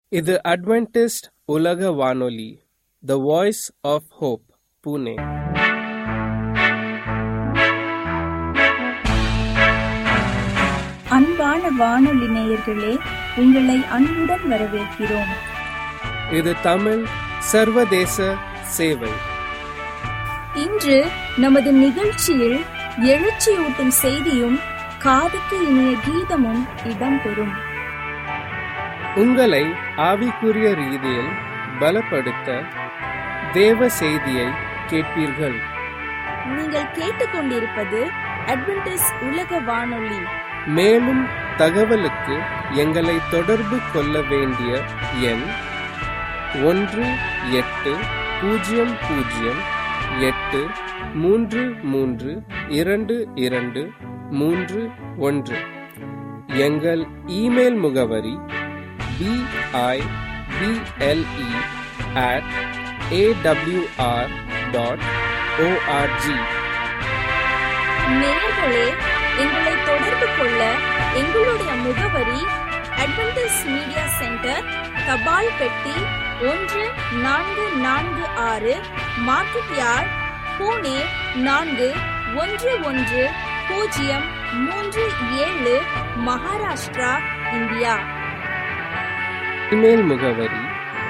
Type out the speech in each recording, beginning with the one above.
இது அட்வென்டிஸ்ட் உலக வானொலி the voice of hope Pune அன்பான வானொலி நேயர்களே உங்களை அன்புடன் வரவேற்கிறோம் இது தமிழ் சர்வதேச சேவை இன்று நமது நிகழ்ச்சியில் எழுச்சியூட்டும் செய்தியும் காதுக்கு இனிய கீதமும் இடம்பெறும் உங்களை ஆவிக்குரிய ரீதியில் பலப்படுத்த தேவ செய்தியை கேட்பீர்கள் நீங்கள் கேட்டுக்கொண்டிருப்பது அட்வென்டிஸ் உலக வானொலி மேலும் தகவலுக்கு எங்களை தொடர்பு கொள்ள வேண்டிய எண் ஒன்று எட்டு பூஜ்ஜியம் பூஜ்ஜியம் எட்டு மூன்று மூன்று இரண்டு இரண்டு மூன்று ஒன்று எங்கள் இமெயில் முகவரி B I B L E at A W R dot O R G நேயர்களே எங்களை தொடர்பு கொள்ள எங்களுடைய முகவரி அட்வென்டிஸ் மீடியா சென்டர் தபால் பெட்டி ஒன்று நான்கு நான்கு ஆறு மார்க்கெட் யார்ட் பூனே நான்கு ஒன்று ஒன்று பூஜ்ஜியம் மூன்று ஏழு மகாராஷ்டிரா இந்தியா இமெயில் முகவரி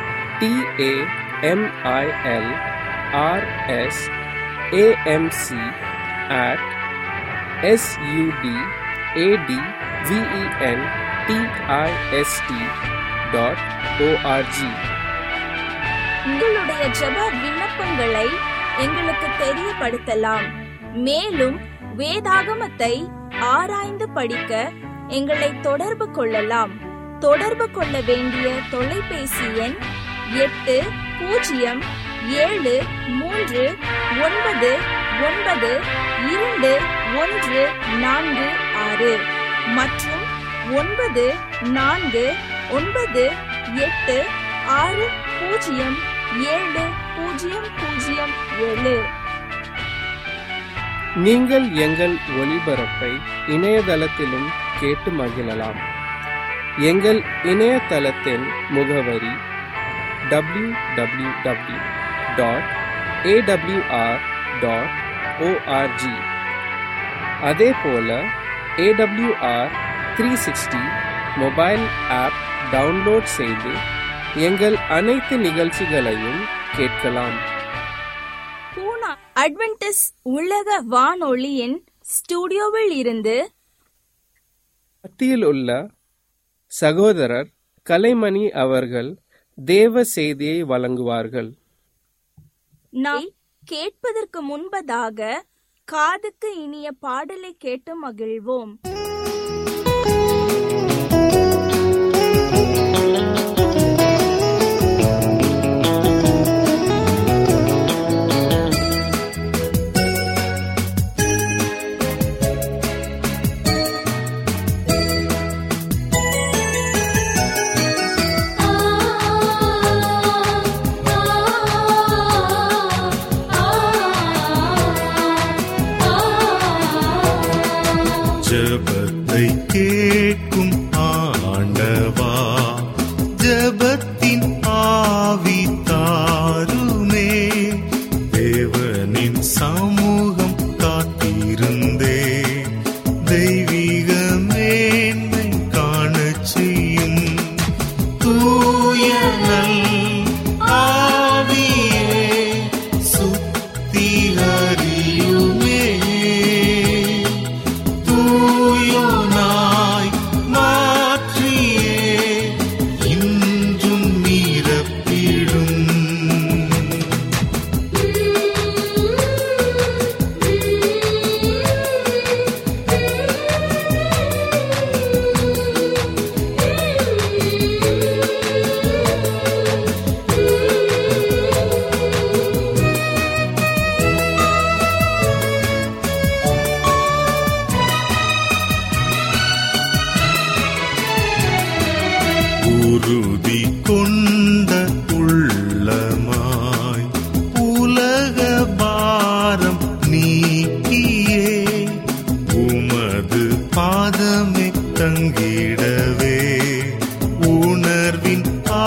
T A M I L R S A M C at S U D A D V E N T I S T dot O R G உங்களுடைய ஜெப விண்ணப்பங்களை எங்களுக்கு தெரியப்படுத்தலாம் மேலும் வேதாகமத்தை ஆராய்ந்து படிக்க எங்களை தொடர்பு கொள்ளலாம் தொடர்பு கொள்ள வேண்டிய தொலைபேசி எண் எட்டு பூஜ்ஜியம் ஏழு மூன்று ஒன்பது ஒன்பது இரண்டு ஒன்று நான்கு ஆறு மற்றும் ஒன்பது நான்கு ஒன்பது எட்டு ஆறு பூஜ்ஜியம் ஏழு பூஜ்ஜியம் பூஜ்ஜியம் ஏழு நீங்கள் எங்கள் ஒளிபரப்பை இணையதளத்திலும் கேட்டு மகிழலாம் எங்கள் இணையதளத்தின் முகவரி W W W dot A W R dot O R G அதே போல A W R three sixty mobile app download செய்து எங்கள் அனைத்து நிகழ்ச்சிகளையும் கேட்கலாம் பூனா அட்வென்டிஸ் உலக வானொலியின் ஸ்டுடியோவில் இருந்து மத்தியில் உள்ள சகோதரர் கலைமணி அவர்கள் தேவ செய்தியை வழங்குவார்கள் நாம் கேட்பதற்கு முன்பதாக காதுக்கு இனிய பாடலை கேட்டு மகிழ்வோம் ஜெபத்தை கேட்கும் ஆண்டவா ஜெபத்தின் ஆவி தாருமே தேவனின் சமூகம் காத்திருந்தே தெய்வீக மேன்மை காணச் செய்யும் தூய நல் ஆவியே சுத்திகரியுமே தூயோனாய் மாற்றியே இன்றும் நிரப்பிடும் ஆ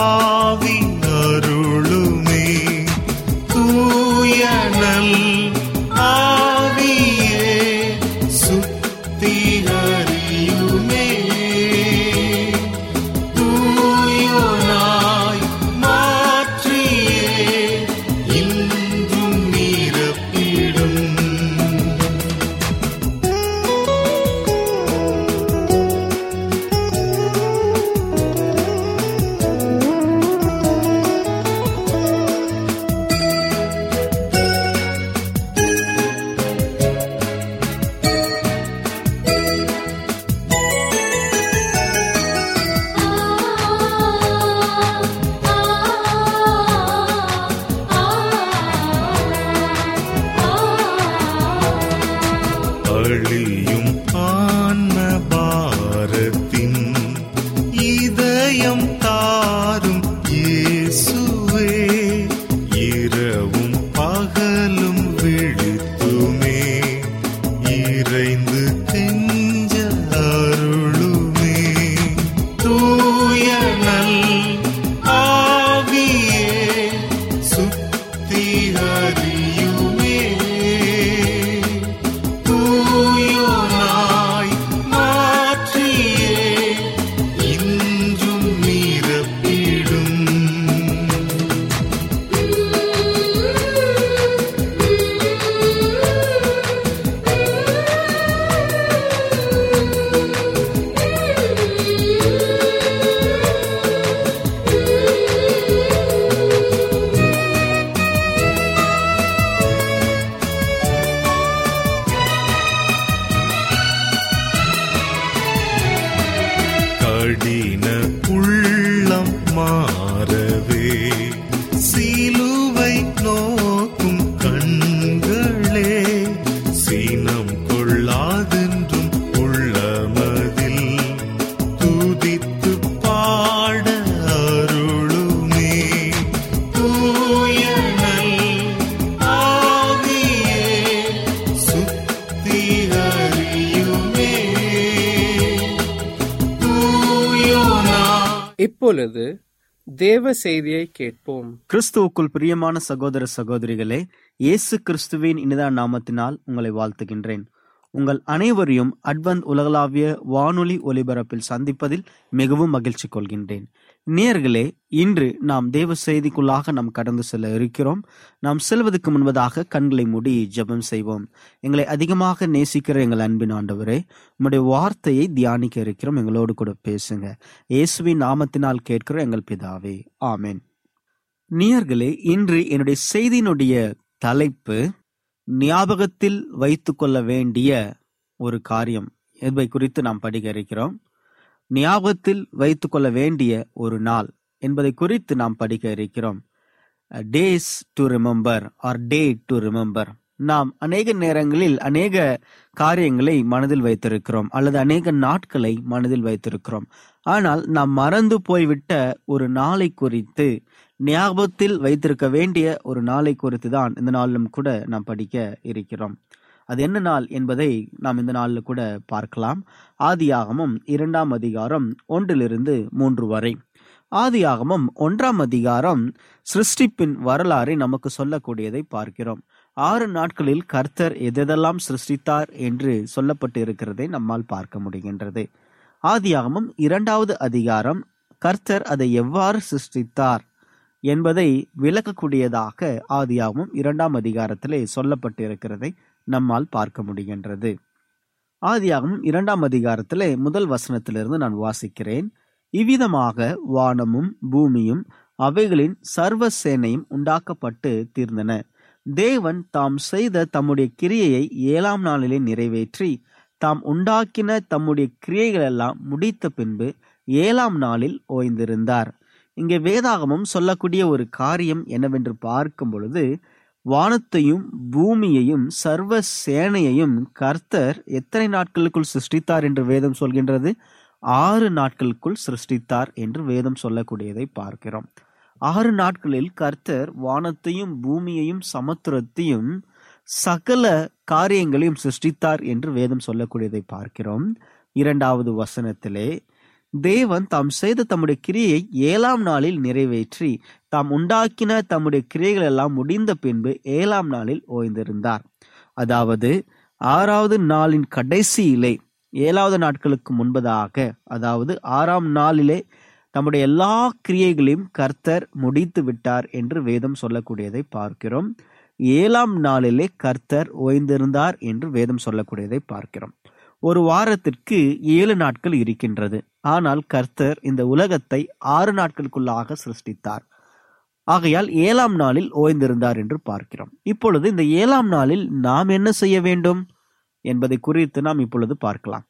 ஆவி அருளுமே தூயனல் ஆவியே சுத்திகரியுமே தூயோனாய் மாற்றியே இன்றும் நிரப்பிடும் அழியும் ஆன்ம பாரத்தின் இதயம் தாரும் இயேசுவே இரவும் பகலும் விழித்துமே இறைந்து கெஞ்ச அருளுமே தூயனல் ஆவியே சுத்திகரியுமே தூயோனாய் மாற்றியே இன்றும் நிரப்பிடும் கடின உள்ளம் மாறவே சிலுவை நோக்கும் கண்களே சீனம் கொள்ளாதென்றும் உள்ளமதில் துதித்து பாட அருளுமே தூயனல் ஆவியே சுத்திகரியுமே தூயோனா இப்பொழுது தேவ செய்தியை கேட்போம் கிறிஸ்துவுக்குள் பிரியமான சகோதர சகோதரிகளே இயேசு கிறிஸ்துவின் இனிதா நாமத்தினால் உங்களை வாழ்த்துகின்றேன் உங்கள் அனைவரையும் அட்வந்த் உலகளாவிய வானொலி ஒலிபரப்பில் சந்திப்பதில் மிகவும் மகிழ்ச்சி கொள்கின்றேன் நேர்களே இன்று நாம் தேவ செய்திக்குள்ளாக நாம் கடந்து செல்ல இருக்கிறோம் நாம் செல்வதற்கு முன்பதாக கண்களை மூடி ஜெபம் செய்வோம் எங்களை அதிகமாக நேசிக்கிற எங்கள் அன்பின் ஆண்டவரே உம்முடைய வார்த்தையை தியானிக்க இருக்கிறோம் எங்களோடு கூட பேசுங்க இயேசுவின் நாமத்தினால் கேட்கிற எங்கள் பிதாவே ஆமென் நேயர்களே இன்று என்னுடைய செய்தியினுடைய தலைப்பு ஞாபகத்தில் வைத்துக் கொள்ள வேண்டிய ஒரு காரியம் என்பதை குறித்து நாம் படிக்க இருக்கிறோம் ஞாபகத்தில் வைத்துக் கொள்ள வேண்டிய ஒரு நாள் என்பதை குறித்து நாம் படிக்க இருக்கிறோம் days to remember or day to remember நாம் அநேக நேரங்களில் அநேக காரியங்களை மனதில் வைத்திருக்கிறோம் அல்லது அநேக நாட்களை மனதில் வைத்திருக்கிறோம் ஆனால் நாம் மறந்து போய்விட்ட ஒரு நாளை குறித்து ஞாபகத்தில் வைத்திருக்க வேண்டிய ஒரு நாளை குறித்து தான் இந்த நாளிலும் கூட நாம் படிக்க இருக்கிறோம் அது என்ன நாள் என்பதை நாம் இந்த நாளில் கூட பார்க்கலாம் ஆதியாகமம் இரண்டாம் அதிகாரம் ஒன்றிலிருந்து மூன்று வரை ஆதியாகமம் ஒன்றாம் அதிகாரம் சிருஷ்டிப்பின் வரலாறை நமக்கு சொல்லக்கூடியதை பார்க்கிறோம் ஆறு நாட்களில் கர்த்தர் எதெல்லாம் சிருஷ்டித்தார் என்று சொல்லப்பட்டு இருக்கிறதை நம்மால் பார்க்க முடிகின்றது ஆதியாகமம் இரண்டாவது அதிகாரம் கர்த்தர் அதை எவ்வாறு சிருஷ்டித்தார் என்பதை விளக்கக்கூடியதாக ஆதியாகமம் இரண்டாம் அதிகாரத்திலே சொல்லப்பட்டு இருக்கிறதை நம்மால் பார்க்க முடிகின்றது ஆதியாகமம் இரண்டாம் அதிகாரத்திலே முதல் வசனத்திலிருந்து நான் வாசிக்கிறேன் இவ்விதமாக வானமும் பூமியும் அவைகளின் சர்வ சேனையும் உண்டாக்கப்பட்டு தீர்ந்தன தேவன் தாம் செய்த தம்முடைய கிரியையை ஏழாம் நாளிலே நிறைவேற்றி தாம் உண்டாக்கின தம்முடைய கிரியைகளெல்லாம் முடித்த பின்பு ஏழாம் நாளில் ஓய்ந்திருந்தார் இங்கே வேதாகமம் சொல்லக்கூடிய ஒரு காரியம் என்னவென்று பார்க்கும் பொழுது வானத்தையும் பூமியையும் சர்வ சேனையையும் கர்த்தர் எத்தனை நாட்களுக்குள் சிருஷ்டித்தார் என்று வேதம் சொல்கின்றது ஆறு நாட்களுக்குள் சிருஷ்டித்தார் என்று வேதம் சொல்லக்கூடியதை பார்க்கிறோம் ஆறு நாட்களில் கர்த்தர் வானத்தையும் பூமியையும் சமுத்திரத்தையும் சகல காரியங்களையும் சிருஷ்டித்தார் என்று வேதம் சொல்லக்கூடியதை பார்க்கிறோம் இரண்டாவது வசனத்திலே தேவன் தாம் செய்த தம்முடைய கிரியை ஏழாம் நாளில் நிறைவேற்றி தாம் உண்டாக்கின தம்முடைய கிரியைகள் எல்லாம் முடிந்த பின்பு ஏழாம் நாளில் ஓய்ந்திருந்தார் அதாவது ஆறாவது நாளின் கடைசியிலே ஏழாவது நாட்களுக்கு முன்பதாக அதாவது ஆறாம் நாளிலே தம்முடைய எல்லா கிரியைகளையும் கர்த்தர் முடித்து விட்டார் என்று வேதம் சொல்லக்கூடியதை பார்க்கிறோம் ஏழாம் நாளிலே கர்த்தர் ஓய்ந்திருந்தார் என்று வேதம் சொல்லக்கூடியதை பார்க்கிறோம் ஒரு வாரத்திற்கு ஏழு நாட்கள் இருக்கின்றது ஆனால் கர்த்தர் இந்த உலகத்தை ஆறு நாட்களுக்குள்ளாக சிருஷ்டித்தார் ஆகையால் ஏழாம் நாளில் ஓய்ந்திருந்தார் என்று பார்க்கிறோம் இப்பொழுது இந்த ஏழாம் நாளில் நாம் என்ன செய்ய வேண்டும் என்பதை குறித்து நாம் இப்பொழுது பார்க்கலாம்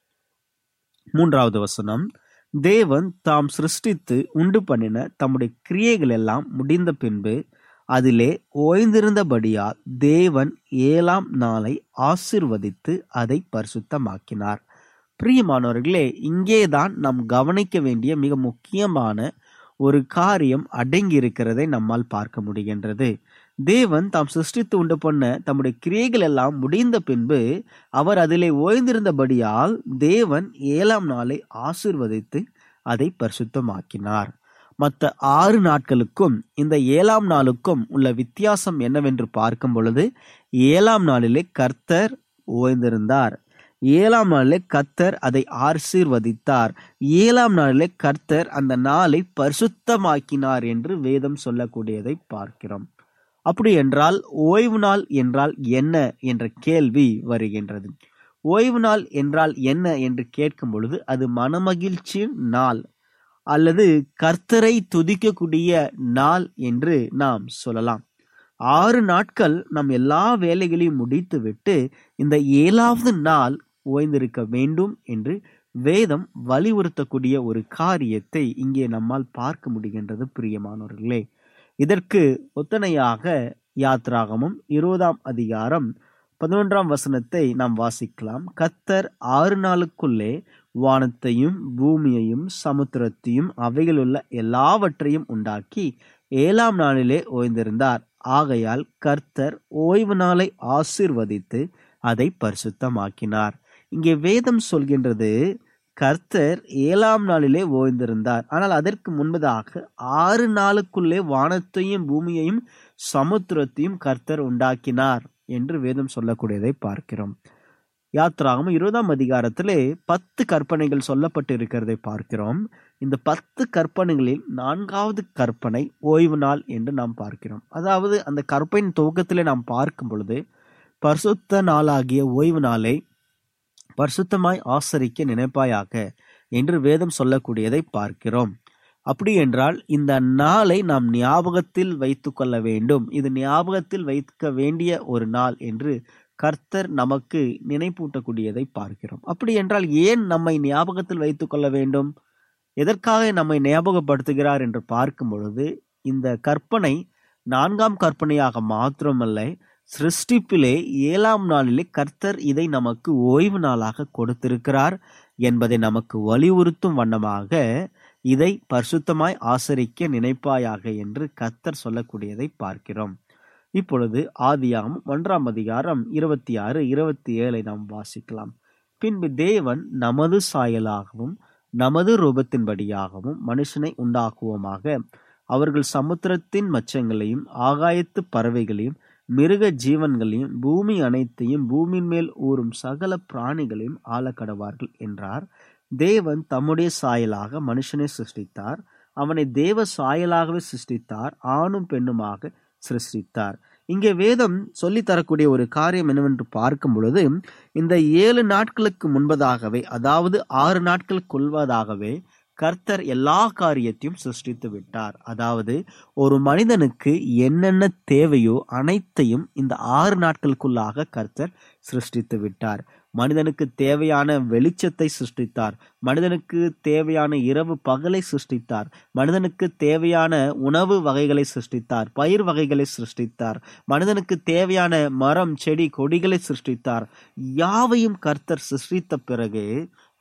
மூன்றாவது வசனம் தேவன் தாம் சிருஷ்டித்து உண்டு பண்ணின தம்முடைய கிரியைகள் எல்லாம் முடிந்த பின்பு அதிலே ஓய்ந்திருந்தபடியால் தேவன் ஏழாம் நாளை ஆசிர்வதித்து அதை பரிசுத்தமாக்கினார் பிரியமானவர்களே இங்கேதான் நாம் கவனிக்க வேண்டிய மிக முக்கியமான ஒரு காரியம் அடங்கி இருக்கிறதை நம்மால் பார்க்க முடிகின்றது தேவன் தாம் சிருஷ்டித்து உண்டு பண்ண தம்முடைய கிரியைகள் எல்லாம் முடிந்த பின்பு அவர் அதிலே ஓய்ந்திருந்தபடியால் தேவன் ஏழாம் நாளை ஆசிர்வதித்து அதை பரிசுத்தமாக்கினார் மற்ற ஆறு நாட்களுக்கும் இந்த ஏழாம் நாளுக்கும் உள்ள வித்தியாசம் என்னவென்று பார்க்கும் பொழுது ஏழாம் நாளிலே கர்த்தர் ஓய்ந்திருந்தார் ஏழாம் நாளிலே கர்த்தர் அதை ஆசீர்வதித்தார் ஏழாம் நாளிலே கர்த்தர் அந்த நாளை பரிசுத்தமாக்கினார் என்று வேதம் சொல்லக்கூடியதை பார்க்கிறோம் அப்படி என்றால் ஓய்வு நாள் என்றால் என்ன என்ற கேள்வி வருகின்றது ஓய்வு நாள் என்றால் என்ன என்று கேட்கும் பொழுது அது மனமகிழ்ச்சியின் நாள் அல்லது கர்த்தரை துதிக்கக்கூடிய நாள் என்று நாம் சொல்லலாம் ஆறு நாட்கள் நம் எல்லா வேலைகளையும் முடித்துவிட்டு இந்த ஏழாவது நாள் ஓய்ந்திருக்க வேண்டும் என்று வேதம் வலியுறுத்தக்கூடிய ஒரு காரியத்தை இங்கே நம்மால் பார்க்க முடிகின்றது பிரியமானவர்களே இதற்கு ஒத்தனையாக யாத்ராகமும் இருபதாம் அதிகாரம் பதினொன்றாம் வசனத்தை நாம் வாசிக்கலாம் கத்தர் ஆறு நாளுக்குள்ளே வானத்தையும் பூமியையும் சமுத்திரத்தையும் அவைகளுள்ள எல்லாவற்றையும் உண்டாக்கி ஏழாம் நாளிலே ஓய்ந்திருந்தார் ஆகையால் கர்த்தர் ஓய்வு நாளை ஆசிர்வதித்து அதை பரிசுத்தமாக்கினார் இங்கே வேதம் சொல்கின்றது கர்த்தர் ஏழாம் நாளிலே ஓய்ந்திருந்தார் ஆனால் அதற்கு முன்பதாக ஆறு நாளுக்குள்ளே வானத்தையும் பூமியையும் சமுத்திரத்தையும் கர்த்தர் உண்டாக்கினார் என்று வேதம் சொல்லக்கூடியதை பார்க்கிறோம் யாத்ராகம் இருபதாம் அதிகாரத்திலே பத்து கற்பனைகள் சொல்லப்பட்டு இருக்கிறதை பார்க்கிறோம் இந்த பத்து கற்பனைகளில் நான்காவது கற்பனை ஓய்வு நாள் என்று நாம் பார்க்கிறோம் அதாவது அந்த கற்பனையின் துவக்கத்திலே நாம் பார்க்கும் பொழுது பரிசுத்த நாளாகிய ஓய்வு நாளை பரிசுத்தமாய் ஆசரிக்க நினைப்பாயாக என்று வேதம் சொல்லக்கூடியதை பார்க்கிறோம் அப்படி என்றால் இந்த நாளை நாம் ஞாபகத்தில் வைத்துக் கொள்ள வேண்டும் இது ஞாபகத்தில் வைக்க வேண்டிய ஒரு நாள் என்று கர்த்தர் நமக்கு நினைப்பூட்டக்கூடியதை பார்க்கிறோம் அப்படி என்றால் ஏன் நம்மை ஞாபகத்தில் வைத்துக் கொள்ள வேண்டும் எதற்காக நம்மை ஞாபகப்படுத்துகிறார் என்று பார்க்கும் பொழுது இந்த கற்பனை நான்காம் கற்பனையாக மாத்திரமல்ல சிருஷ்டிப்பிலே ஏழாம் நாளிலே கர்த்தர் இதை நமக்கு ஓய்வு நாளாக கொடுத்திருக்கிறார் என்பதை நமக்கு வலியுறுத்தும் வண்ணமாக இதை பரிசுத்தமாய் ஆசரிக்க நினைப்பாயாக என்று கர்த்தர் சொல்லக்கூடியதை பார்க்கிறோம் இப்பொழுது ஆதியாகம் ஒன்றாம் அதிகாரம் இருபத்தி ஆறு இருபத்தி ஏழை நாம் வாசிக்கலாம் பின்பு தேவன் நமது சாயலாகவும் நமது ரூபத்தின்படியாகவும் மனுஷனை உண்டாக்குவோமாக அவர்கள் சமுத்திரத்தின் மச்சங்களையும் ஆகாயத்து பறவைகளையும் மிருக ஜீவன்களையும் பூமி அனைத்தையும் பூமியின் மேல் ஊறும் சகல பிராணிகளையும் ஆளக்கடவார்கள் என்றார் தேவன் தம்முடைய சாயலாக மனுஷனை சிருஷ்டித்தார் அவனை தேவ சாயலாகவே சிருஷ்டித்தார் ஆணும் பெண்ணுமாக சிருஷ்டித்தார் இங்கே வேதம் சொல்லித் தரக்கூடிய ஒரு காரியம் என்னவென்று பார்க்கும் பொழுது இந்த ஏழு நாட்களுக்கு முன்பதாகவே அதாவது ஆறு நாட்கள் கொள்வதாகவே கர்த்தர் எல்லா காரியத்தையும் சிருஷ்டித்து விட்டார் அதாவது ஒரு மனிதனுக்கு என்னென்ன தேவையோ அனைத்தையும் இந்த ஆறு நாட்களுக்குள்ளாக கர்த்தர் சிருஷ்டித்து விட்டார் மனிதனுக்கு தேவையான வெளிச்சத்தை சிருஷ்டித்தார் மனிதனுக்கு தேவையான இரவு பகலை சிருஷ்டித்தார் மனிதனுக்கு தேவையான உணவு வகைகளை சிருஷ்டித்தார் பயிர் வகைகளை சிருஷ்டித்தார் மனிதனுக்கு தேவையான மரம் செடி கொடிகளை சிருஷ்டித்தார் யாவையும் கர்த்தர் சிருஷ்டித்த பிறகு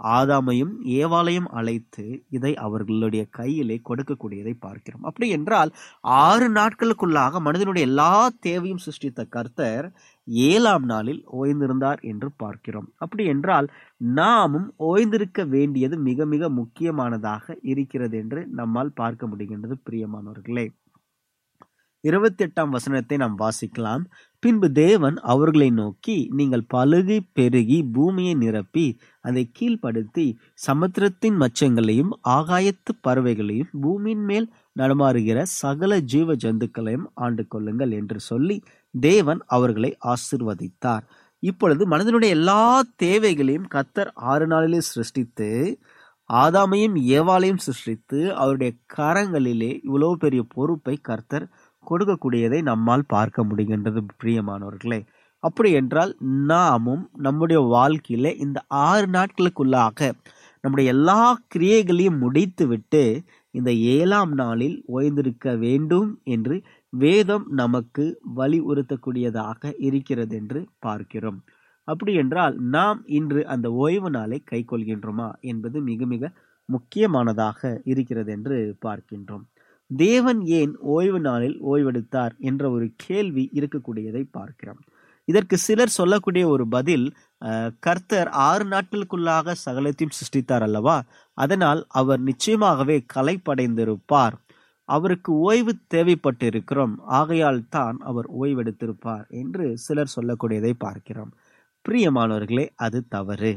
ஆதாமையும் ஏவாளையும் அழைத்து இதை அவர்களுடைய கையிலே கொடுக்கக்கூடியதை பார்க்கிறோம் அப்படி என்றால் ஆறு நாட்களுக்குள்ளாக மனிதனுடைய எல்லா தேவையும் சிருஷ்டித்த கர்த்தர் ஏழாம் நாளில் ஓய்ந்திருந்தார் என்று பார்க்கிறோம் அப்படி என்றால் நாமும் ஓய்ந்திருக்க வேண்டியது மிக மிக முக்கியமானதாக இருக்கிறது என்று நம்மால் பார்க்க முடிகின்றது பிரியமானவர்களே இருபத்தி எட்டாம் வசனத்தை நாம் வாசிக்கலாம் பின்பு தேவன் அவர்களை நோக்கி நீங்கள் பழுகி பெருகி பூமியை நிரப்பி அதை கீழ்ப்படுத்தி சமுத்திரத்தின் மச்சங்களையும் ஆகாயத்து பறவைகளையும் பூமியின் மேல் நடமாறுகிற சகல ஜீவ ஜந்துக்களையும் ஆண்டு கொள்ளுங்கள் என்று சொல்லி தேவன் அவர்களை ஆசிர்வதித்தார் இப்பொழுது மனிதனுடைய எல்லா தேவைகளையும் கத்தர் ஆறு நாளிலே சிருஷ்டித்து ஆதாமையும் ஏவாளையும் சிருஷ்டித்து அவருடைய கரங்களிலே இவ்வளவு பெரிய பொறுப்பை கர்த்தர் கொடுக்கக்கூடியதை நம்மால் பார்க்க முடிகின்றது பிரியமானவர்களே அப்படி என்றால் நாமும் நம்முடைய வாழ்க்கையில இந்த ஆறு நாட்களுக்குள்ளாக நம்முடைய எல்லா கிரியைகளையும் முடித்துவிட்டு இந்த ஏழாம் நாளில் ஓய்ந்திருக்க வேண்டும் என்று வேதம் நமக்கு வலியுறுத்தக்கூடியதாக இருக்கிறது என்று பார்க்கிறோம் அப்படி என்றால் நாம் இன்று அந்த ஓய்வு நாளை கை கொள்கின்றோமா என்பது மிக மிக முக்கியமானதாக இருக்கிறது என்று பார்க்கின்றோம் தேவன் ஏன் ஓய்வு நாளில் ஓய்வெடுத்தார் என்ற ஒரு கேள்வி இருக்கக்கூடியதை பார்க்கிறோம் இதற்கு சிலர் சொல்லக்கூடிய ஒரு பதில் அஹ், கர்த்தர் ஆறு நாட்களுக்குள்ளாக சகலத்தையும் சிருஷ்டித்தார் அல்லவா அதனால் அவர் நிச்சயமாகவே கலைப்படைந்திருப்பார் அவருக்கு ஓய்வு தேவைப்பட்டு இருக்கிறோம் ஆகையால் தான் அவர் ஓய்வெடுத்திருப்பார் என்று சிலர் சொல்லக்கூடியதை பார்க்கிறோம் பிரியமானவர்களே அது தவறு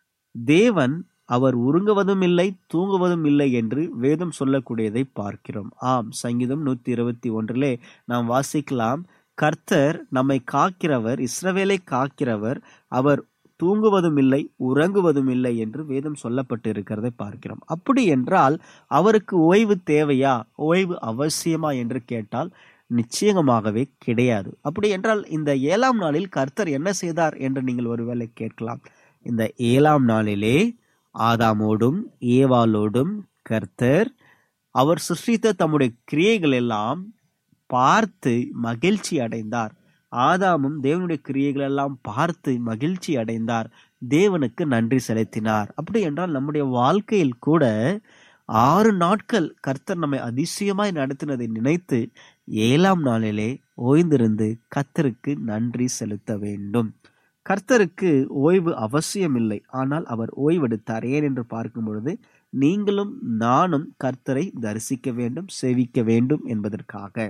தேவன் அவர் உறங்குவதும் இல்லை தூங்குவதும் இல்லை என்று வேதம் சொல்லக்கூடியதை பார்க்கிறோம் ஆம் சங்கீதம் நூத்தி இருபத்தி ஒன்றிலே நாம் வாசிக்கலாம் கர்த்தர் நம்மை காக்கிறவர் இஸ்ரவேலை காக்கிறவர் அவர் தூங்குவதும் இல்லை உறங்குவதும் இல்லை என்று வேதம் சொல்லப்பட்டு இருக்கிறதை பார்க்கிறோம் அப்படி என்றால் அவருக்கு ஓய்வு தேவையா ஓய்வு அவசியமா என்று கேட்டால் நிச்சயமாகவே கிடையாது அப்படி என்றால் இந்த ஏழாம் நாளில் கர்த்தர் என்ன செய்தார் என்று நீங்கள் ஒருவேளை கேட்கலாம் இந்த ஏழாம் நாளிலே ஆதாமோடும் ஏவாளோடும் கர்த்தர் அவர் சிருஷ்டித்த தம்முடைய கிரியைகள் எல்லாம் பார்த்து மகிழ்ச்சி அடைந்தார் ஆதாமும் தேவனுடைய கிரியைகள் எல்லாம் பார்த்து மகிழ்ச்சி அடைந்தார் தேவனுக்கு நன்றி செலுத்தினார் அப்படி என்றால் நம்முடைய வாழ்க்கையில் கூட ஆறு நாட்கள் கர்த்தர் நம்மை அதிசயமாய் நடத்தினதை நினைத்து ஏழாம் நாளிலே ஓய்ந்திருந்து கர்த்தருக்கு நன்றி செலுத்த வேண்டும் கர்த்தருக்கு ஓய்வு அவசியமில்லை ஆனால் அவர் ஓய்வெடுத்தார் ஏன் என்று பார்க்கும் பொழுது நீங்களும் நானும் கர்த்தரை தரிசிக்க வேண்டும் சேவிக்க வேண்டும் என்பதற்காக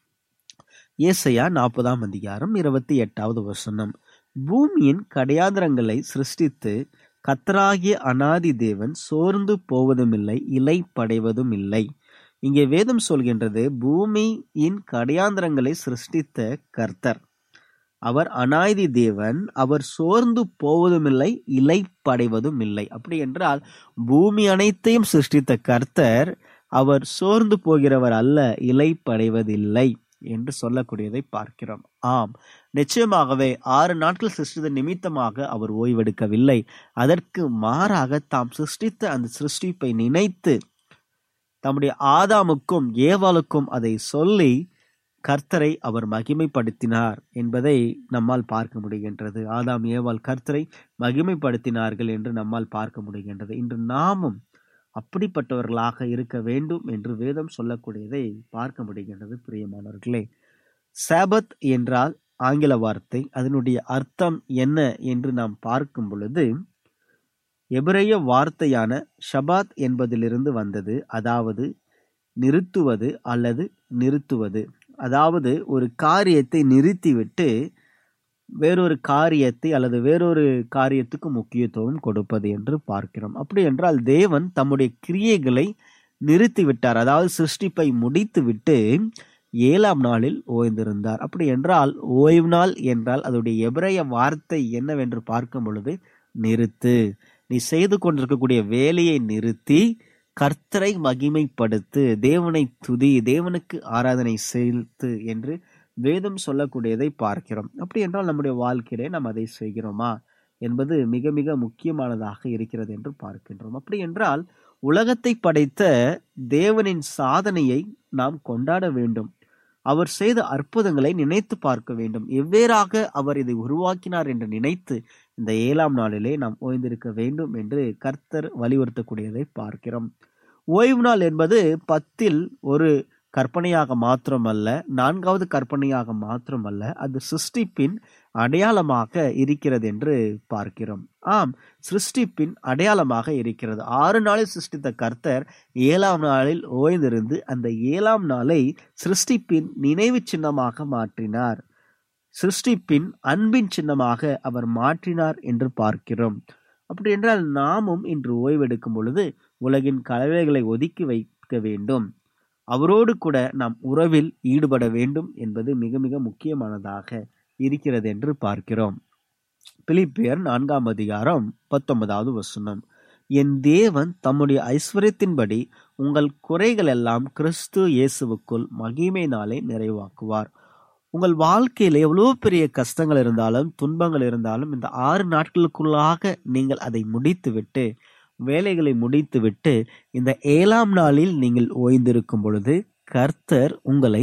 ஏசையா நாற்பதாம் அதிகாரம் இருபத்தி எட்டாவது வசனம் பூமியின் கடையாந்திரங்களை சிருஷ்டித்து கத்தராகிய அனாதி தேவன் சோர்ந்து போவதுமில்லை இலை படைவதும் இல்லை இங்கே வேதம் சொல்கின்றது பூமியின் கடையாந்திரங்களை சிருஷ்டித்த கர்த்தர் அவர் அனாதி தேவன் அவர் சோர்ந்து போவதுமில்லை இலை படைவதும் இல்லை அப்படி என்றால் பூமி அனைத்தையும் சிருஷ்டித்த கர்த்தர் அவர் சோர்ந்து போகிறவர் அல்ல இலை படைவதில்லை என்று சொல்லக்கூடியதை பார்க்கிறோம் ஆம் நிச்சயமாகவே ஆறு நாட்கள் சிருஷ்டித்த நிமித்தமாக அவர் ஓய்வெடுக்கவில்லை அதற்கு மாறாக தாம் சிருஷ்டித்த அந்த சிருஷ்டிப்பை நினைத்து தம்முடைய ஆதாமுக்கும் ஏவாளுக்கும் அதை சொல்லி கர்த்தரை அவர் மகிமைப்படுத்தினார் என்பதை நம்மால் பார்க்க முடிகின்றது ஆதாம் ஏவாள் கர்த்தரை மகிமைப்படுத்தினார்கள் என்று நம்மால் பார்க்க முடிகின்றது இன்று நாமும் அப்படிப்பட்டவர்களாக இருக்க வேண்டும் என்று வேதம் சொல்லக்கூடியதை பார்க்க முடிகின்றது பிரியமானவர்களே சாபத் என்றால் ஆங்கில வார்த்தை அதனுடைய அர்த்தம் என்ன என்று நாம் பார்க்கும் பொழுது எபிரேய வார்த்தையான ஷபாத் என்பதிலிருந்து வந்தது அதாவது நிறுத்துவது அல்லது நிறுத்துவது அதாவது ஒரு காரியத்தை நிறுத்திவிட்டு வேறொரு காரியத்தை அல்லது வேறொரு காரியத்துக்கு முக்கியத்துவம் கொடுப்பது என்று பார்க்கிறோம் அப்படி என்றால் தேவன் தம்முடைய கிரியைகளை நிறுத்திவிட்டார் அதாவது சிருஷ்டிப்பை முடித்துவிட்டு ஏழாம் நாளில் ஓய்ந்திருந்தார் அப்படி என்றால் ஓய்வு நாள் என்றால் அதோடைய எபிரேய வார்த்தை என்னவென்று பார்க்கும் பொழுது நிறுத்து நீ செய்து கொண்டிருக்கக்கூடிய வேலையை நிறுத்தி கர்த்தரை மகிமைப்படுத்து தேவனை துதி தேவனுக்கு ஆராதனை செலுத்து என்று வேதம் சொல்லக்கூடியதை பார்க்கிறோம் அப்படி என்றால் நம்முடைய வாழ்க்கையிலே நாம் அதை செய்கிறோமா என்பது மிக மிக முக்கியமானதாக இருக்கிறது என்று பார்க்கின்றோம் அப்படி என்றால் உலகத்தை படைத்த தேவனின் சாதனையை நாம் கொண்டாட வேண்டும் அவர் செய்த அற்புதங்களை நினைத்து பார்க்க வேண்டும் எவ்வேறாக அவர் இதை உருவாக்கினார் என்று நினைத்து இந்த ஏழாம் நாளிலே நாம் ஓய்ந்திருக்க வேண்டும் என்று கர்த்தர் வலியுறுத்தக்கூடியதை பார்க்கிறோம் ஓய்வு நாள் என்பது பத்தில் ஒரு கற்பனையாக மாத்திரமல்ல நான்காவது கற்பனையாக மாத்திரமல்ல அது சிருஷ்டிப்பின் அடையாளமாக இருக்கிறது என்று பார்க்கிறோம் ஆம் சிருஷ்டிப்பின் அடையாளமாக இருக்கிறது ஆறு நாளில் சிருஷ்டித்த கர்த்தர் ஏழாம் நாளில் ஓய்ந்திருந்து அந்த ஏழாம் நாளை சிருஷ்டிப்பின் நினைவு சின்னமாக மாற்றினார் சிருஷ்டிப்பின் அன்பின் சின்னமாக அவர் மாற்றினார் என்று பார்க்கிறோம் அப்படி என்றால் நாமும் இன்று ஓய்வெடுக்கும் பொழுது உலகின் கலவைகளை ஒதுக்கி வைக்க வேண்டும் அவரோடு கூட நாம் உறவில் ஈடுபட வேண்டும் என்பது மிக மிக முக்கியமானதாக இருக்கிறது என்று பார்க்கிறோம் பிலிப்பியர் நான்காம் அதிகாரம் பத்தொன்பதாவது வசனம் என் தேவன் தம்முடைய ஐஸ்வர்யத்தின்படி உங்கள் குறைகள் எல்லாம் கிறிஸ்து இயேசுவுக்குள் மகிமையினாலே நிறைவாக்குவார் உங்கள் வாழ்க்கையில் எவ்வளவு பெரிய கஷ்டங்கள் இருந்தாலும் துன்பங்கள் இருந்தாலும் இந்த ஆறு நாட்களுக்குள்ளாக நீங்கள் அதை முடித்துவிட்டு வேலைகளை முடித்துவிட்டு இந்த ஏழாம் நாளில் நீங்கள் ஓய்ந்திருக்கும் பொழுது கர்த்தர் உங்களை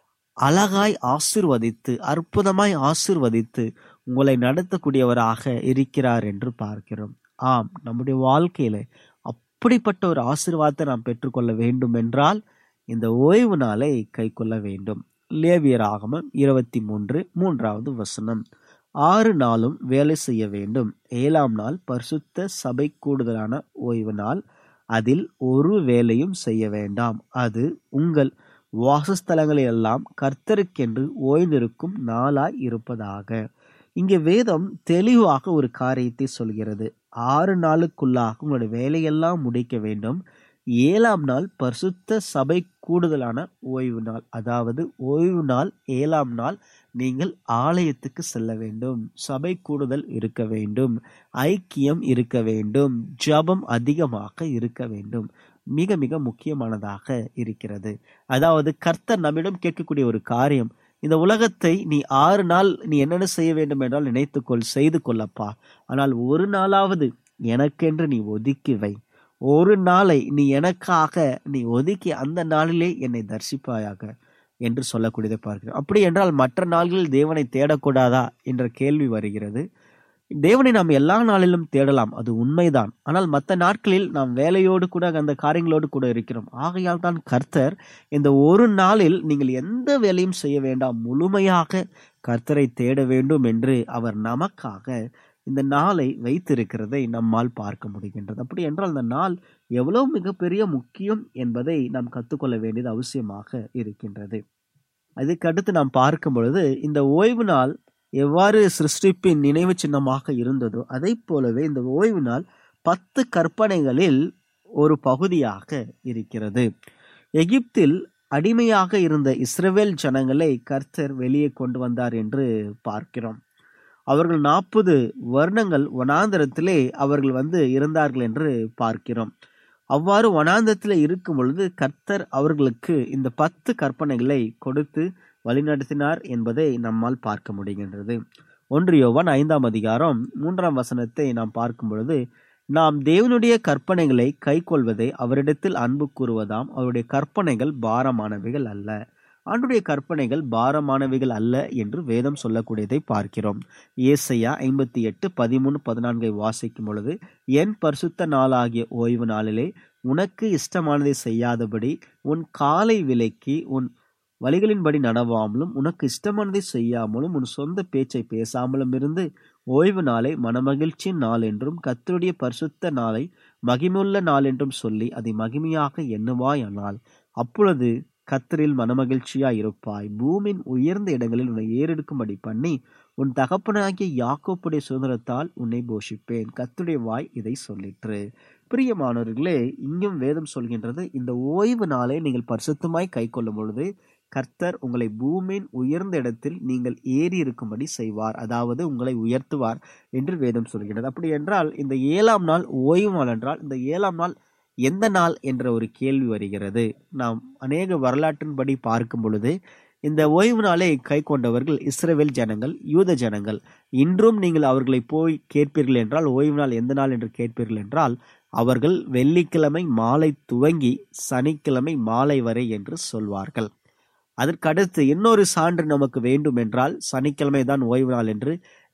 அழகாய் ஆசிர்வதித்து அற்புதமாய் ஆசிர்வதித்து உங்களை நடத்தக்கூடியவராக இருக்கிறார் என்று பார்க்கிறோம் ஆம் நம்முடைய வாழ்க்கையில அப்படிப்பட்ட ஒரு ஆசீர்வாதத்தை நாம் பெற்றுக்கொள்ள வேண்டும் என்றால் இந்த ஓய்வு நாளை கை கொள்ள வேண்டும் லேவியராகமம் இருபத்தி மூன்று மூன்றாவது வசனம் ஆறு நாளும் வேலை செய்ய வேண்டும் ஏழாம் நாள் பரிசுத்த சபை கூடுதலான ஓய்வு நாள் அதில் ஒரு வேலையும் செய்ய வேண்டாம் அது உங்கள் வாசஸ்தலங்களில் எல்லாம் கர்த்தருக்கென்று ஓய்ந்திருக்கும் நாளாய் இருப்பதாக இங்கே வேதம் தெளிவாக ஒரு காரியத்தை சொல்கிறது ஆறு நாளுக்குள்ளாக உங்களுடைய வேலையெல்லாம் முடிக்க வேண்டும் ஏழாம் நாள் பரிசுத்த சபை கூடுதலான ஓய்வு நாள் அதாவது ஓய்வு நாள் ஏழாம் நாள் நீங்கள் ஆலயத்துக்கு செல்ல வேண்டும் சபை கூடுதல் இருக்க வேண்டும் ஐக்கியம் இருக்க வேண்டும் ஜபம் அதிகமாக இருக்க வேண்டும் மிக மிக முக்கியமானதாக இருக்கிறது அதாவது கர்த்தர் நம்மிடம் கேட்கக்கூடிய ஒரு காரியம் இந்த உலகத்தை நீ ஆறு நாள் நீ என்னென்ன செய்ய வேண்டும் என்றால் நினைத்துக்கொள் செய்து கொள்ளப்பா ஆனால் ஒரு நாளாவது எனக்கென்று நீ ஒதுக்கி வை ஒரு நாளை நீ எனக்காக நீ ஒதுக்கி அந்த நாளிலே என்னை தரிசிப்பாயாக என்று சொல்லக்கூடியதை பார்க்கிறோம் அப்படி என்றால் மற்ற நாள்களில் தேவனை தேடக்கூடாதா என்ற கேள்வி வருகிறது தேவனை நாம் எல்லா நாளிலும் தேடலாம் அது உண்மைதான் ஆனால் மற்ற நாட்களில் நாம் வேலையோடு கூட அந்த காரியங்களோடு கூட இருக்கிறோம் ஆகையால் தான் கர்த்தர் இந்த ஒரு நாளில் நீங்கள் எந்த வேலையும் செய்ய வேண்டாம் முழுமையாக கர்த்தரை தேட வேண்டும் என்று அவர் நமக்காக இந்த நாளை வைத்திருக்கிறதை நம்மால் பார்க்க முடிகின்றது அப்படி என்றால் அந்த நாள் எவ்வளவு மிகப்பெரிய முக்கியம் என்பதை நாம் கற்றுக்கொள்ள வேண்டியது அவசியமாக இருக்கின்றது அதுக்கடுத்து நாம் பார்க்கும் பொழுது இந்த ஓய்வு நாள் எவ்வாறு சிருஷ்டிப்பின் நினைவு சின்னமாக இருந்ததோ அதை போலவே இந்த ஓய்வு நாள் பத்து கற்பனைகளில் ஒரு பகுதியாக இருக்கிறது எகிப்தில் அடிமையாக இருந்த இஸ்ரவேல் ஜனங்களை கர்த்தர் வெளியே கொண்டு வந்தார் என்று பார்க்கிறோம் அவர்கள் நாற்பது வருடங்கள் வனாந்தரத்திலே அவர்கள் வந்து இருந்தார்கள் என்று பார்க்கிறோம் அவ்வாறு வனாந்தரத்தில் இருக்கும் பொழுது கர்த்தர் அவர்களுக்கு இந்த பத்து கற்பனைகளை கொடுத்து வழிநடத்தினார் என்பதை நம்மால் பார்க்க முடிகின்றது ஒன்று யோவான் ஐந்தாம் அதிகாரம் மூன்றாம் வசனத்தை நாம் பார்க்கும் பொழுது நாம் தேவனுடைய கற்பனைகளை கைக்கொள்வதை அவரிடத்தில் அன்பு கூறுவதாம் அவருடைய கற்பனைகள் பாரமானவைகள் அல்ல ஆண்டுடைய கற்பனைகள் பாரமானவைகள் அல்ல என்று வேதம் சொல்லக்கூடியதை பார்க்கிறோம் ஏசையா ஐம்பத்தி எட்டு பதிமூணு பதினான்கை வாசிக்கும் பொழுது என் பரிசுத்த நாளாகிய ஓய்வு நாளிலே உனக்கு இஷ்டமானதை செய்யாதபடி உன் காலை விலைக்கு உன் வழிகளின்படி நடவாமலும் உனக்கு இஷ்டமானதை செய்யாமலும் உன் சொந்த பேச்சை பேசாமலும் இருந்து ஓய்வு நாளை மனமகிழ்ச்சியின் நாள் என்றும் கத்தருடைய பரிசுத்த நாளை மகிமுள்ள நாள் என்றும் சொல்லி அதை மகிமையாக எண்ணுவாயானால் அப்பொழுது கத்தரில் மனமகிழ்ச்சியாய் இருப்பாய் பூமியின் உயர்ந்த இடங்களில் உன்னை ஏறெடுக்கும்படி பண்ணி உன் தகப்பனாகிய யாக்கோப்புடைய சுதந்திரத்தால் உன்னை போஷிப்பேன் கத்துடைய வாய் இதை சொல்லிற்று பிரியமானவர்களே இங்கும் வேதம் சொல்கின்றது இந்த ஓய்வு நாளை நீங்கள் பரிசுத்தமாய் கை கொள்ளும் பொழுது கர்த்தர் உங்களை பூமியின் உயர்ந்த இடத்தில் நீங்கள் ஏறி இருக்கும்படி செய்வார் அதாவது உங்களை உயர்த்துவார் என்று வேதம் சொல்கிறது அப்படி என்றால் இந்த ஏழாம் நாள் ஓய்வு நாள் என்றால் இந்த ஏழாம் நாள் எந்த நாள் என்ற ஒரு கேள்வி வருகிறது நாம் அநேக வரலாற்றின்படி பார்க்கும் பொழுது இந்த ஓய்வு நாளை கை கொண்டவர்கள் இஸ்ரேல் ஜனங்கள் யூத ஜனங்கள் இன்றும் நீங்கள் அவர்களை போய் கேட்பீர்கள் என்றால் ஓய்வு நாள் எந்த நாள் என்று கேட்பீர்கள் என்றால் அவர்கள் வெள்ளிக்கிழமை மாலை துவங்கி சனிக்கிழமை மாலை வரை என்று சொல்வார்கள் அதற்கடுத்து இன்னொரு சான்று நமக்கு வேண்டும் என்றால் சனிக்கிழமை தான் ஓய்வு நாள் என்று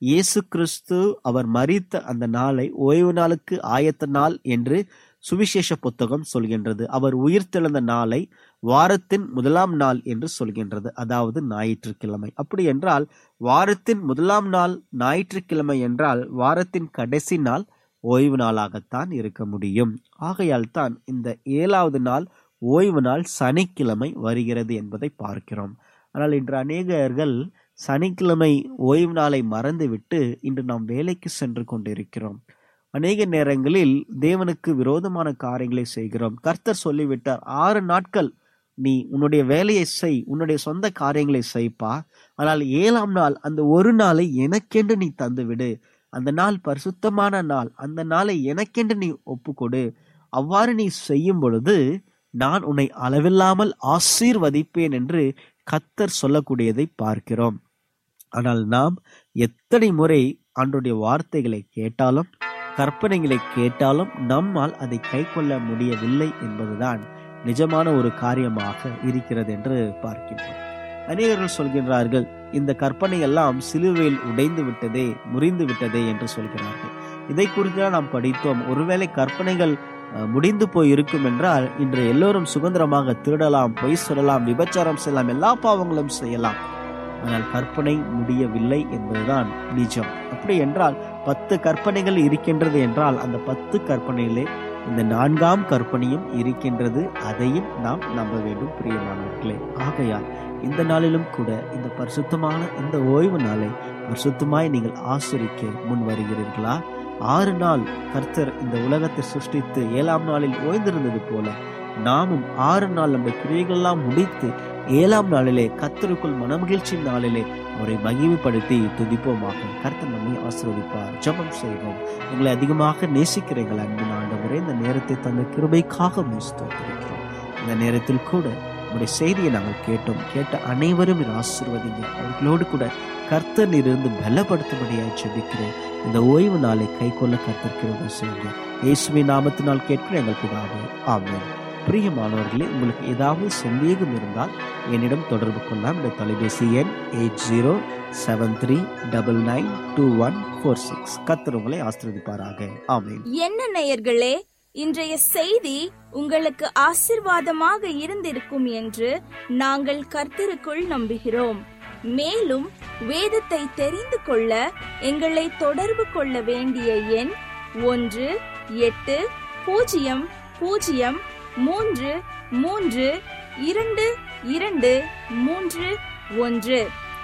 இயேசு கிறிஸ்து அவர் மரித்த அந்த நாளை ஓய்வு நாளுக்கு ஆயத்த நாள் என்று சுவிசேஷ புத்தகம் சொல்கின்றது அவர் உயிர்த்தெழுந்த நாளை வாரத்தின் முதலாம் நாள் என்று சொல்கின்றது அதாவது ஞாயிற்றுக்கிழமை அப்படி என்றால் வாரத்தின் முதலாம் நாள் ஞாயிற்றுக்கிழமை என்றால் வாரத்தின் கடைசி நாள் ஓய்வு நாளாகத்தான் இருக்க முடியும் ஆகையால் தான் இந்த ஏழாவது நாள் ஓய்வு நாள் சனிக்கிழமை வருகிறது என்பதை பார்க்கிறோம் ஆனால் இன்று அநேகர்கள் சனிக்கிழமை ஓய்வு நாளை மறந்துவிட்டு இன்று நாம் வேலைக்கு சென்று கொண்டிருக்கிறோம் அநேக நேரங்களில் தேவனுக்கு விரோதமான காரியங்களை செய்கிறோம் கர்த்தர் சொல்லிவிட்டார் ஆறு நாட்கள் நீ உன்னுடைய வேலையை செய் உன்னுடைய சொந்த காரியங்களை செய்ப்பா ஆனால் ஏழாம் நாள் அந்த ஒரு நாளை எனக்கென்று நீ தந்துவிடு அந்த நாள் பரிசுத்தமான நாள் அந்த நாளை எனக்கென்று நீ ஒப்புக்கொடு அவ்வாறு நீ செய்யும் பொழுது நான் உன்னை அளவில்லாமல் ஆசீர்வதிப்பேன் என்று கத்தர் சொல்லக்கூடியதை பார்க்கிறோம் ஆனால் நாம் எத்தனை முறை ஆண்டுடைய வார்த்தைகளை கேட்டாலும் கற்பனைகளை கேட்டாலும் நம்மால் அதை கை கொள்ள முடியவில்லை என்பதுதான் நிஜமான ஒரு காரியமாக இருக்கிறது என்று பார்க்கின்றோம் அநேகர்கள் சொல்கின்றார்கள் இந்த கற்பனை எல்லாம் சிலுவையில் உடைந்து விட்டதே முறிந்து விட்டதே என்று சொல்கிறார்கள் இதை குறித்து நாம் படித்தோம் ஒருவேளை கற்பனைகள் அஹ், முடிந்து போய் இருக்கும் என்றால் இன்று எல்லோரும் சுதந்திரமாக திருடலாம் பொய் சொல்லலாம் விபச்சாரம் செய்யலாம் எல்லா பாவங்களும் செய்யலாம் ஆனால் கற்பனை முடியவில்லை என்பதுதான் நிஜம் அப்படி என்றால் பத்து கற்பனைகள் இருக்கின்றது என்றால் அந்த பத்து கற்பனையிலே இந்த நான்காம் கற்பனையும் இருக்கின்றது அதையும் நாம் நம்ப வேண்டும் பிரியமானவர்களே ஆகையால் இந்த நாளிலும் கூட இந்த பரிசுத்தமான இந்த ஓய்வு நாளை பரிசுத்தமாய் நீங்கள் ஆசிரிக்க முன் வருகிறீர்களா ஆறு நாள் கர்த்தர் இந்த உலகத்தை சிருஷ்டித்து ஏழாம் நாளில் ஓய்ந்திருந்தது போல நாமும் ஆறு நாள் நம்முடைய கிரியைகளெல்லாம் முடித்து ஏழாம் நாளிலே கர்த்தருக்குள் மனமகிழ்ச்சி நாளிலே அவரை மகிமைப்படுத்தி துதிப்போமாக கர்த்தர் நம்மை ஆசீர்வதிப்பார் ஜெபம் செய்வோம் எங்களை அதிகமாக நேசிக்கிற எங்கள் அன்பின் ஆண்டவரே இந்த நேரத்தை தந்த கிருபைக்காக ஸ்தோத்திரிக்கிறோம் இந்த நேரத்தில் கூட உங்களுடைய செய்தியை நாங்கள் கேட்டோம் கேட்ட அனைவரும் நீர் ஆசீர்வதிங்க அவர்களோடு கூட கர்த்தர் இருந்து பலப்படுத்தும்படியாக ஜெபிக்கிறேன் இந்த ஓய்வு நாளை கை கொள்ள கர்த்தர் கிருபை செய்யுங்க இயேசுவின் நாமத்தினால் கேட்கிற எங்கள் பிதாவே ஆமென் பிரியமானவர்களே உங்களுக்கு ஏதாவது சந்தேகம் இருந்தால் என்னிடம் தொடர்பு கொள்ளலாம் இந்த தொலைபேசி எண் eight zero seven three double nine two one four six கர்த்தர் உங்களை ஆசீர்வதிப்பாராக ஆமென் என்ன நேயர்களே இன்றைய செய்தி உங்களுக்கு ஆசிர்வாதமாக இருந்திருக்கும் என்று நாங்கள் கர்த்தருக்குள் நம்புகிறோம் மேலும் வேதத்தை தெரிந்து கொள்ள எங்களை தொடர்பு கொள்ள வேண்டிய எண் ஒன்று எட்டு பூஜ்ஜியம் பூஜ்ஜியம் மூன்று மூன்று இரண்டு இரண்டு மூன்று ஒன்று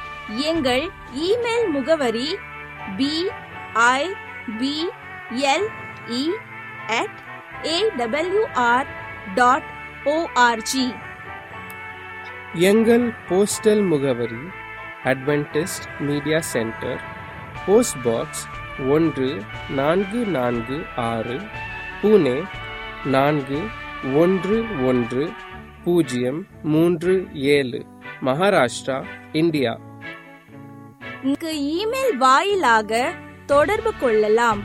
எங்கள் இமெயில் முகவரி B I B L E at awr dot O R G எங்கள் போஸ்டல் முகவரி Adventist media centre post box ஒன்று நான்கு நான்கு ஆறு புனே நான்கு ஒன்று ஒன்று பூஜ்ஜியம் மூன்று ஏழு மகாராஷ்டிரா இந்தியா இங்கு இமெயில் வாயிலாக தொடர்பு கொள்ளலாம்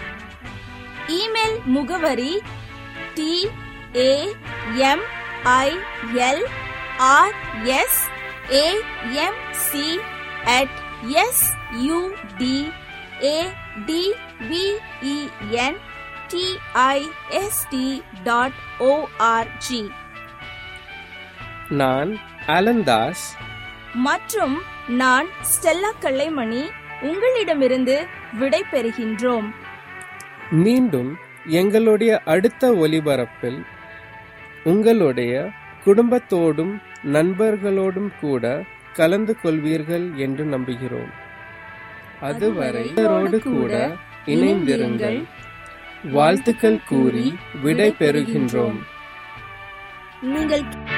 இமெயில் முகவரி T A M I L R S A M C at S U D A D V E N T I S T dot O R G நான் அலந்தாஸ் மற்றும் நான் ஸ்டெல்லா கல்லைமணி உங்களிடமிருந்து விடை பெறுகின்றோம் மீண்டும் எங்களுடைய அடுத்த ஒலிபரப்பில் உங்களுடைய குடும்பத்தோடும் நண்பர்களோடும் கூட கலந்து கொள்வீர்கள் என்று நம்புகிறோம் அதுவரை இவரோடு கூட இணைந்திருங்கள் வாழ்த்துக்கள் கூறி விடை பெறுகின்றோம் நீங்கள்